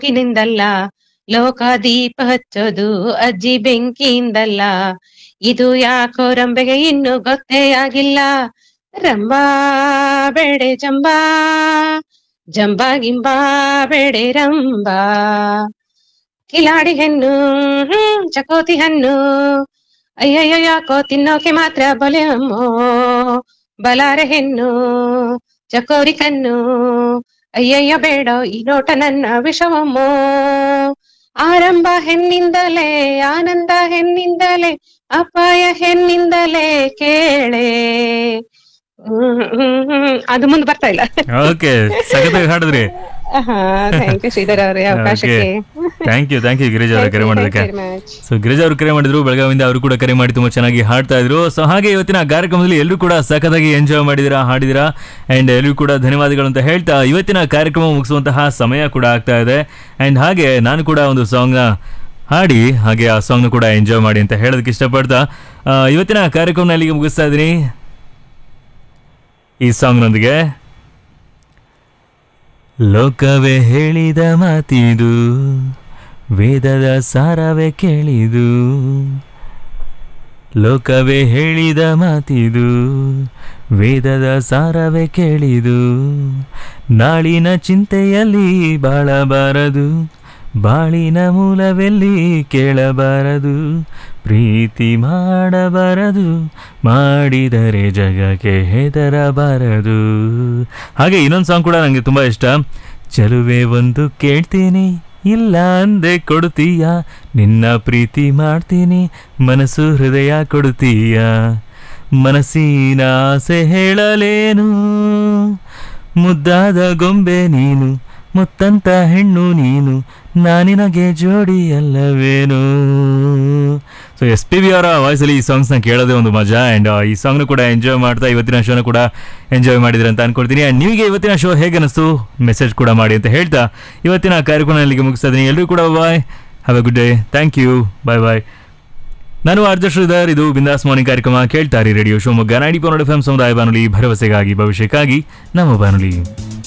ಬೆಳಕಿನಿಂದಲ್ಲ ಲೋಕ ದೀಪ ಹಚ್ಚೋದು ಅಜ್ಜಿ ಬೆಂಕಿಯಿಂದಲ್ಲ ಇದು ಯಾಕೋ ರಂಬೆಗೆ ಇನ್ನು ಗೊತ್ತೇ ಆಗಿಲ್ಲ ರಂಬಾ ಬೇಡೆ ಜಂಬಾ ಜಂಬಾ ಗಿಂಬಾ ಬೇಡೆ ರಂಬಾ ಕಿಲಾಡಿ ಹೆಣ್ಣು ಹ್ಮ್ ಚಕೋತಿ ಹಣ್ಣು ಅಯ್ಯಯ್ಯೋ ಯಾಕೋ ತಿನ್ನೋಕೆ ಮಾತ್ರ ಬಲೆ ಅಮ್ಮೋ ಬಲಾರೆ ಹೆಣ್ಣು ಚಕೋರಿ ಕಣ್ಣು ಅಯ್ಯಯ್ಯ ಬೇಡ ಈ ನೋಟ ನನ್ನ ವಿಷವಮ್ಮೋ ಆರಂಭ ಹೆಣ್ಣಿಂದಲೇ ಆನಂದ ಹೆಣ್ಣಿಂದಲೇ ಅಪಾಯ ಹೆಣ್ಣಿಂದಲೇ ಕೇಳೆ ಹ್ಮ್ ಹ್ಮ್ ಹ್ಮ್ ಅದು ಮುಂದೆ ಬರ್ತಾ ಇಲ್ಲ ಓಕೆ ಸಖತ್ತಾಗಿ ಹಾಡಿದ್ರಿ ಥ್ಯಾಂಕ್ ಯು ಶ್ರೀಧರ್ ಅವರೇ ಅವಕಾಶಕ್ಕೆ thank you thank you Girija ಅವರ ಕರೆ ಮಾಡೋದಕ್ಕೆ ಮಚ್ ಸೊ ಗಿರಿಜಾ ಅವರು ಕರೆ ಮಾಡಿದ್ರು ಬೆಳಗಾವಿಯಿಂದ ಅವರು ಕೂಡ ಕರೆ ಮಾಡಿ ತುಂಬಾ ಚೆನ್ನಾಗಿ ಹಾಡ್ತಾ ಇದ್ರು ಸೊ ಹಾಗೆ ಇವತ್ತಿನ ಕಾರ್ಯಕ್ರಮದಲ್ಲಿ ಎಲ್ಲರೂ ಕೂಡ ಸಖತ್ತಾಗಿ ಎಂಜಾಯ್ ಮಾಡಿದಿರಾ ಹಾಡಿದಿರಾ ಅಂಡ್ ಎಲ್ಲರೂ ಕೂಡ ಧನ್ಯವಾದಗಳು ಅಂತ ಹೇಳ್ತಾ ಇವತ್ತಿನ ಕಾರ್ಯಕ್ರಮ ಮುಗಿಸುವಂತಹ ಸಮಯ ಕೂಡ ಆಗ್ತಾ ಇದೆ ಅಂಡ್ ಹಾಗೆ ನಾನು ಕೂಡ ಒಂದು ಸಾಂಗ್ನ ಹಾಡಿ ಹಾಗೆ ಆ ಸಾಂಗ್ನ ಕೂಡ ಎಂಜಾಯ್ ಮಾಡಿ ಅಂತ ಹೇಳೋದಕ್ಕೆ ಇಷ್ಟಪಡ್ತಾ ಆ, ಇವತ್ತಿನ ಕಾರ್ಯಕ್ರಮನ ಇಲ್ಲಿಗೆ ಮುಗಿಸ್ತಾ ಇದ್ದೀನಿ ಈ ಸಾಂಗ್ನೊಂದಿಗೆ ಲೋಕವೇ ಹೇಳಿದ ಮಾತಿದು ವೇದದ ಸಾರವೇ ಕೇಳಿದು ಲೋಕವೇ ಹೇಳಿದ ಮಾತಿದು ವೇದದ ಸಾರವೇ ಕೇಳಿದು ನಾಳಿನ ಚಿಂತೆಯಲ್ಲಿ ಬಾಳಬಾರದು ಬಾಳಿನ ಮೂಲವೆಲ್ಲಿ ಕೇಳಬಾರದು ಪ್ರೀತಿ ಮಾಡಬಾರದು ಮಾಡಿದರೆ ಜಗಕ್ಕೆ ಹೆದರಬಾರದು ಹಾಗೆ ಇನ್ನೊಂದು ಸಾಂಗ್ ಕೂಡ ನನಗೆ ತುಂಬ ಇಷ್ಟ ಚಲುವೆ ಒಂದು ಕೇಳ್ತೀನಿ ಇಲ್ಲ ಅಂದೆ ಕೊಡುತ್ತೀಯ ನಿನ್ನ ಪ್ರೀತಿ ಮಾಡ್ತೀನಿ ಮನಸ್ಸು ಹೃದಯ ಕೊಡುತ್ತೀಯ ಮನಸ್ಸಿನ ಆಸೆ ಹೇಳಲೇನು ಮುದ್ದಾದ ಗೊಂಬೆ ನೀನು ಮುತ್ತಂತ ಹೆಣ್ಣು ನೀನು ನಾನಿನಗೆ ಜೋಡಿ ಅಲ್ಲವೇನು ಸೊ ಎಸ್ ಪಿ ಬಿ ಅವರ ವಾಯ್ಸಲ್ಲಿ ಈ ಸಾಂಗ್ಸ್ನ ಕೇಳೋದೇ ಒಂದು ಮಜಾ ಆ್ಯಂಡ್ ಈ ಸಾಂಗ್ನು ಕೂಡ ಎಂಜಾಯ್ ಮಾಡ್ತಾ ಇವತ್ತಿನ ಶೋನ ಕೂಡ ಎಂಜಾಯ್ ಮಾಡಿದ್ರೆ ಅಂತ ಅನ್ಕೊಳ್ತೀನಿ ಆ್ಯಂಡ್ ನಿಮಗೆ ಇವತ್ತಿನ ಶೋ ಹೇಗೆ ಅನಿಸ್ತು ಮೆಸೇಜ್ ಕೂಡ ಮಾಡಿ ಅಂತ ಹೇಳ್ತಾ ಇವತ್ತಿನ ಕಾರ್ಯಕ್ರಮ ಇಲ್ಲಿಗೆ ಮುಗಿಸ್ತಾ ಇದ್ದೀನಿ ಎಲ್ಲರೂ ಕೂಡ bye have a good day thank you bye bye ನಾನು ಆರ್ಜ ಶ್ರೀಧರ್ ಇದು ಬಿಂದಾಸ್ ಮಾರ್ನಿಂಗ್ ಕಾರ್ಯಕ್ರಮ ಕೇಳ್ತಾರೆ ರೇಡಿಯೋ ಶಿವಮೊಗ್ಗ ನಾಡಿ ಪನ್ನಡ ಎಫ್ ಎಂ ಸಮುದಾಯ ಬಾನುಲಿ ಭರವಸೆಗಾಗಿ ಭವಿಷ್ಯಕ್ಕಾಗಿ ನಮ್ಮ ಬಾನುಲಿ